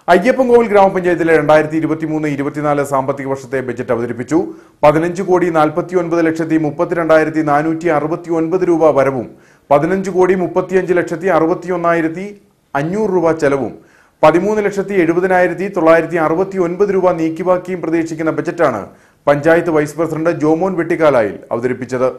അയ്യപ്പൻകോവിൽ ഗ്രാമപഞ്ചായത്തിലെ രണ്ടായിരത്തി ഇരുപത്തിമൂന്ന് ഇരുപത്തിനാല് സാമ്പത്തിക വർഷത്തെ ബജറ്റ് അവതരിപ്പിച്ചു പതിനഞ്ച് കോടി നാൽപ്പത്തി ഒൻപത് ലക്ഷത്തി മുപ്പത്തിരണ്ടായിരത്തി നാനൂറ്റി അറുപത്തി ഒൻപത് രൂപ വരവും പതിനഞ്ച് കോടി മുപ്പത്തിയഞ്ച് ലക്ഷത്തി അറുപത്തി ഒന്നായിരത്തി അഞ്ഞൂറ് രൂപ ചെലവും പതിമൂന്ന് ലക്ഷത്തി എഴുപതിനായിരത്തി തൊള്ളായിരത്തി അറുപത്തി ഒൻപത് രൂപ നീക്കിബാക്കിയും പ്രതീക്ഷിക്കുന്ന ബജറ്റാണ് പഞ്ചായത്ത് വൈസ് പ്രസിഡന്റ് ജോമോൻ വെട്ടിക്കാലായിൽ അവതരിപ്പിച്ചത്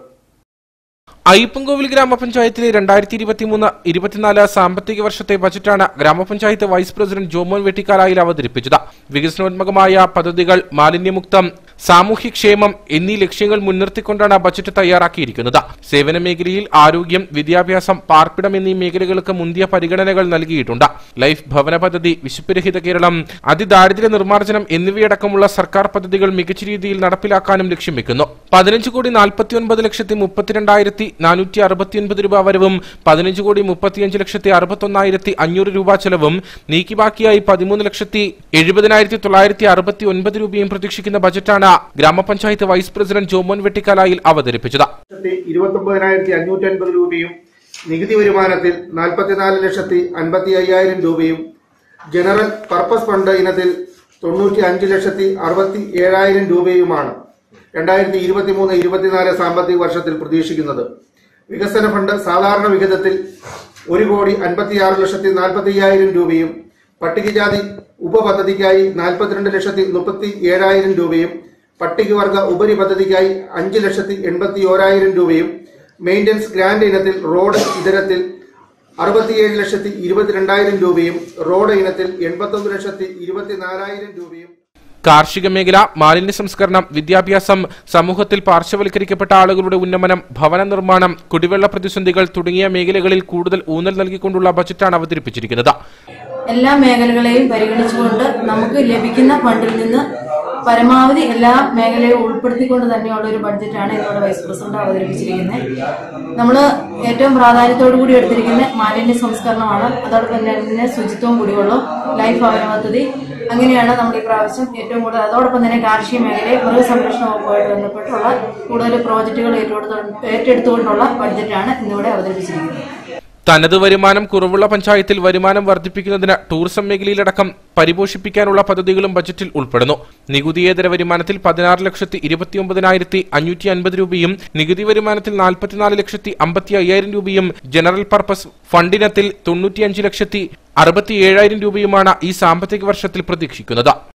അയ്യപ്പൻകോവിൽ ഗ്രാമപഞ്ചായത്തിലെ രണ്ടായിരത്തി ഇരുപത്തിമൂന്ന് ഇരുപത്തിനാല് സാമ്പത്തിക വർഷത്തെ ബജറ്റാണ് ഗ്രാമപഞ്ചായത്ത് വൈസ് പ്രസിഡന്റ് ജോമോൻ വെട്ടിക്കാലായിൽ അവതരിപ്പിച്ചത് വികസനോന്മുഖമായ പദ്ധതികൾ മാലിന്യമുക്തം സാമൂഹ്യക്ഷേമം എന്നീ ലക്ഷ്യങ്ങൾ മുൻനിർത്തിക്കൊണ്ടാണ് ബജറ്റ് തയ്യാറാക്കിയിരിക്കുന്നത് സേവന മേഖലയിൽ ആരോഗ്യം വിദ്യാഭ്യാസം പാർപ്പിടം എന്നീ മേഖലകൾക്ക് മുന്തിയ പരിഗണനകൾ നൽകിയിട്ടുണ്ട് ലൈഫ് ഭവന പദ്ധതി വിശുപ്പരഹിത കേരളം അതിദാരിദ്ര്യ നിർമ്മാർജ്ജനം എന്നിവയടക്കമുള്ള സർക്കാർ പദ്ധതികൾ മികച്ച രീതിയിൽ നടപ്പിലാക്കാനും ലക്ഷ്യം വെക്കുന്നു പതിനഞ്ച് കോടി നാൽപ്പത്തി ഒൻപത് ലക്ഷത്തി മുപ്പത്തിരണ്ടായിരത്തി നാനൂറ്റി അറുപത്തിയൊൻപത് രൂപ വരവും പതിനഞ്ച് കോടി മുപ്പത്തിയഞ്ച് ലക്ഷത്തി അറുപത്തൊന്നായിരത്തി അഞ്ഞൂറ് രൂപ ചെലവും നീക്കി ബാക്കിയായി പതിമൂന്ന് ലക്ഷത്തി എഴുപതിനായിരത്തി തൊള്ളായിരത്തി അറുപത്തി ഒൻപത് രൂപയും പ്രതീക്ഷിക്കുന്ന ബജറ്റാണ് ഗ്രാമപഞ്ചായത്ത് വൈസ് പ്രസിഡന്റ് ജോമോൻ വെട്ടിക്കാലായിൽ അവതരിപ്പിച്ചത് ലക്ഷത്തി ഇരുപത്തൊമ്പതിനായിരത്തി അഞ്ഞൂറ്റി അൻപത് രൂപയും നികുതി വരുമാനത്തിൽ നാൽപ്പത്തിനാല് ലക്ഷത്തി അൻപത്തി അയ്യായിരം രൂപയും ജനറൽ പർപ്പസ് ഫണ്ട് ഇനത്തിൽ തൊണ്ണൂറ്റി അഞ്ച് ലക്ഷത്തി അറുപത്തി ഏഴായിരം രൂപയുമാണ് രണ്ടായിരത്തി ഇരുപത്തി മൂന്ന് ഇരുപത്തിനാല് സാമ്പത്തിക വർഷത്തിൽ പ്രതീക്ഷിക്കുന്നത് വികസന ഫണ്ട് സാധാരണ വിഹിതത്തിൽ ഒരു കോടി അൻപത്തിയാറ് ലക്ഷത്തി നാൽപ്പത്തി അയ്യായിരം രൂപയും പട്ടികജാതി ഉപപദ്ധതിക്കായി നാൽപ്പത്തിരണ്ട് ലക്ഷത്തി മുപ്പത്തി ഏഴായിരം രൂപയും പട്ടികവർഗ ഉപരി പദ്ധതിക്കായി അഞ്ച് ലക്ഷത്തി എൺപത്തി ഓരായിരം രൂപയും മെയിൻ്റനൻസ് ഗ്രാന്റ് ഇനത്തിൽ റോഡ് ഇതരത്തിൽ അറുപത്തിയേഴ് ലക്ഷത്തി ഇരുപത്തിരണ്ടായിരം രൂപയും റോഡ് ഇനത്തിൽ എൺപത്തൊന്ന് ലക്ഷത്തി ഇരുപത്തിനാലായിരം രൂപയും കാർഷിക മേഖല മാലിന്യ സംസ്കരണം വിദ്യാഭ്യാസം സമൂഹത്തിൽ പാർശ്വവൽക്കരിക്കപ്പെട്ട ആളുകളുടെ ഉന്നമനം ഭവന നിർമ്മാണം കുടിവെള്ള പ്രതിസന്ധികൾ തുടങ്ങിയ മേഖലകളിൽ കൂടുതൽ ഊന്നൽ നൽകിക്കൊണ്ടുള്ള ബജറ്റാണ് അവതരിപ്പിച്ചിരിക്കുന്നത് എല്ലാ മേഖലകളെയും പരിഗണിച്ചുകൊണ്ട് നമുക്ക് ലഭിക്കുന്ന ഫണ്ടിൽ നിന്ന് പരമാവധി എല്ലാ മേഖലയും ഉൾപ്പെടുത്തിക്കൊണ്ട് തന്നെയുള്ള ഒരു ബഡ്ജറ്റാണ് ഇന്നിവിടെ വൈസ് പ്രസിഡന്റ് അവതരിപ്പിച്ചിരിക്കുന്നത് നമ്മൾ ഏറ്റവും പ്രാധാന്യത്തോടു കൂടി എടുത്തിരിക്കുന്ന മാലിന്യ സംസ്കരണമാണ് അതോടൊപ്പം തന്നെ ശുചിത്വവും കുടിവെള്ളവും ലൈഫ് ഭവന പദ്ധതി അങ്ങനെയാണ് നമ്മൾ ഈ പ്രാവശ്യം ഏറ്റവും കൂടുതൽ അതോടൊപ്പം തന്നെ കാർഷിക മേഖലയിൽ മൃഗസംരക്ഷണ വകുപ്പുമായിട്ട് ബന്ധപ്പെട്ടുള്ള കൂടുതൽ പ്രോജക്റ്റുകൾ ഏറ്റെടുത്തു ഏറ്റെടുത്തുകൊണ്ടുള്ള ബഡ്ജറ്റാണ് ഇന്നിവിടെ അവതരിപ്പിച്ചിരിക്കുന്നത് തനത് വരുമാനം കുറവുള്ള പഞ്ചായത്തിൽ വരുമാനം വർദ്ധിപ്പിക്കുന്നതിന് ടൂറിസം മേഖലയിലടക്കം പരിപോഷിപ്പിക്കാനുള്ള പദ്ധതികളും ബജറ്റിൽ ഉൾപ്പെടുന്നു നികുതിയേതര വരുമാനത്തിൽ പതിനാറ് ലക്ഷത്തി ഇരുപത്തിയൊമ്പതിനായിരത്തി അഞ്ഞൂറ്റി അൻപത് രൂപയും നികുതി വരുമാനത്തിൽ നാൽപ്പത്തിനാല് ലക്ഷത്തി അമ്പത്തി അയ്യായിരം രൂപയും ജനറൽ പർപ്പസ് ഫണ്ടിനത്തിൽ തൊണ്ണൂറ്റിയഞ്ച് ലക്ഷത്തി അറുപത്തി ഏഴായിരം രൂപയുമാണ് ഈ സാമ്പത്തിക വർഷത്തിൽ പ്രതീക്ഷിക്കുന്നത്